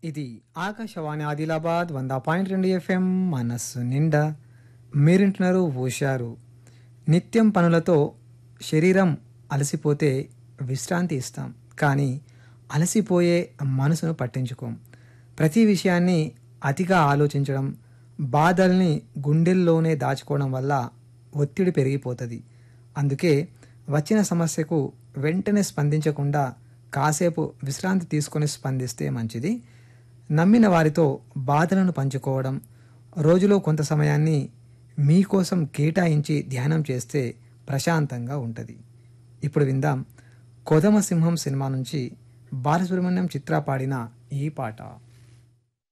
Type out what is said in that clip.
ఇది ఆకాశవాణి ఆదిలాబాద్ వంద పాయింట్ రెండు ఎఫ్ఎం మనస్సు నిండా మీరింటున్నారు హుషారు నిత్యం పనులతో శరీరం అలసిపోతే విశ్రాంతి ఇస్తాం కానీ అలసిపోయే మనసును పట్టించుకోం ప్రతి విషయాన్ని అతిగా ఆలోచించడం బాధల్ని గుండెల్లోనే దాచుకోవడం వల్ల ఒత్తిడి పెరిగిపోతుంది అందుకే వచ్చిన సమస్యకు వెంటనే స్పందించకుండా కాసేపు విశ్రాంతి తీసుకొని స్పందిస్తే మంచిది నమ్మిన వారితో బాధలను పంచుకోవడం రోజులో కొంత సమయాన్ని మీకోసం కేటాయించి ధ్యానం చేస్తే ప్రశాంతంగా ఉంటుంది ఇప్పుడు విందాం కొదమ సింహం సినిమా నుంచి బాలసుబ్రహ్మణ్యం చిత్ర పాడిన ఈ పాట